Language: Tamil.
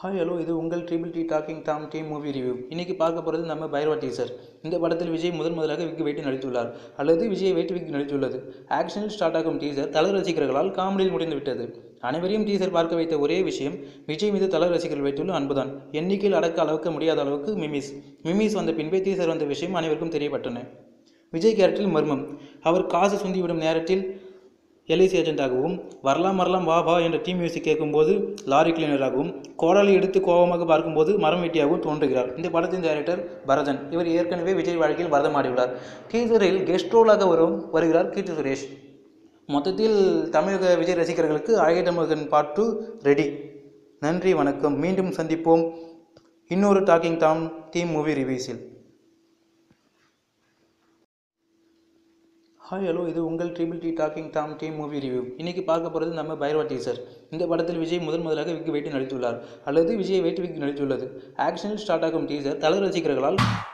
ஹாய் ஹலோ இது உங்கள் triple T talking Tom team movie review இன்னைக்கு பார்க்க போகிறது நம்ம பைரவா டீசர் இந்த படத்தில் விஜய் முதன் முதலாக விக்கு வைத்து நடித்துள்ளார் அல்லது விஜய் வைத்து விக்கு நடித்துள்ளது ஆக்ஷனில் ஸ்டார்ட் ஆகும் டீசர் தல ரசிகர்களால் காமெடியில் முடிந்துவிட்டது அனைவரையும் டீசர் பார்க்க வைத்த ஒரே விஷயம் விஜய் மீது தல ரசிகர்கள் வைத்துள்ள அன்புதான் எண்ணிக்கையில் அடக்க அளவுக்க முடியாத அளவுக்கு மிமிஸ் மிமிஸ் வந்த பின்பே டீசர் வந்த விஷயம் அனைவருக்கும் தெரியப்பட்டன விஜய் கேரக்டரில் மர்மம் அவர் காசு சுந்திவிடும் நேரத்தில் எல்ஐசி ஏஜென்ட்டாகவும் வரலாம் வரலாம் வா வா என்ற டீம் மியூசிக் கேட்கும்போது லாரி கிளீனராகவும் கோடாலி எடுத்து கோபமாக பார்க்கும்போது மரம் வெட்டியாகவும் தோன்றுகிறார் இந்த படத்தின் டைரக்டர் பரதன் இவர் ஏற்கனவே விஜய் வாழ்க்கையில் பரதமாடியுள்ளார் டீசரில் கெஸ்ட் ரோலாக வரும் வருகிறார் கீர்த்தி சுரேஷ் மொத்தத்தில் தமிழக விஜய் ரசிகர்களுக்கு அழகிய தமிழகன் பார்ட் டூ ரெடி நன்றி வணக்கம் மீண்டும் சந்திப்போம் இன்னொரு டாக்கிங் டாம் டீம் மூவி ரிவ்யூஸில் ஹாய் ஹலோ இது உங்கள் triple T talking Tom team movie review இன்னைக்கு பார்க்க போகிறது நம்ம பைரவா டீசர் இந்த படத்தில் விஜய் முதன் முதலாக விக்கு வைத்து நடித்துள்ளார் அல்லது விஜய் வைத்து விக்கு நடித்துள்ளது ஆக்ஷனில் ஸ்டார்ட் ஆகும் டீசர் தல ரசிகர்களால்